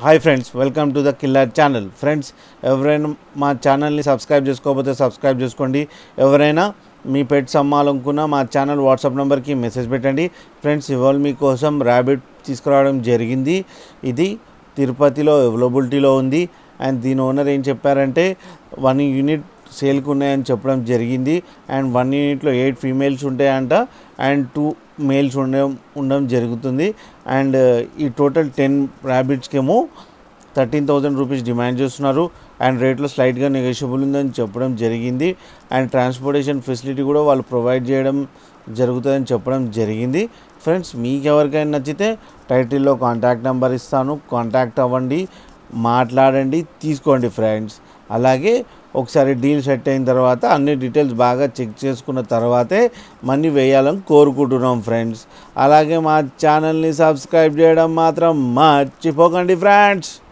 hi friends welcome to the killer channel friends ఎవరైనా మా ఛానల్ని సబ్స్క్రైబ్ చేసుకోకపోతే సబ్స్క్రైబ్ చేసుకోండి ఎవరైనా మీ పెట్స్ అమ్మాలనుకున్నా మా ఛానల్ వాట్సాప్ నెంబర్కి మెసేజ్ పెట్టండి ఫ్రెండ్స్ ఇవాళ మీకోసం ర్యాబిట్ తీసుకురావడం జరిగింది ఇది తిరుపతిలో అవైలబిలిటీలో ఉంది అండ్ దీని ఓనర్ ఏం చెప్పారంటే వన్ యూనిట్ సేల్కి ఉన్నాయని చెప్పడం జరిగింది అండ్ వన్ యూనిట్లో ఎయిట్ ఫీమేల్స్ ఉంటాయంట అండ్ టూ మేల్స్ ఉండడం ఉండడం జరుగుతుంది అండ్ ఈ టోటల్ టెన్ ర్యాబిట్స్కేమో థర్టీన్ థౌజండ్ రూపీస్ డిమాండ్ చేస్తున్నారు అండ్ రేట్లో స్లైట్గా నెగోషియబుల్ ఉందని చెప్పడం జరిగింది అండ్ ట్రాన్స్పోర్టేషన్ ఫెసిలిటీ కూడా వాళ్ళు ప్రొవైడ్ చేయడం జరుగుతుందని చెప్పడం జరిగింది ఫ్రెండ్స్ మీకు ఎవరికైనా నచ్చితే టైటిల్లో కాంటాక్ట్ నెంబర్ ఇస్తాను కాంటాక్ట్ అవ్వండి మాట్లాడండి తీసుకోండి ఫ్రెండ్స్ అలాగే ఒకసారి డీల్ సెట్ అయిన తర్వాత అన్ని డీటెయిల్స్ బాగా చెక్ చేసుకున్న తర్వాతే మనీ వేయాలని కోరుకుంటున్నాం ఫ్రెండ్స్ అలాగే మా ఛానల్ని సబ్స్క్రైబ్ చేయడం మాత్రం మర్చిపోకండి ఫ్రెండ్స్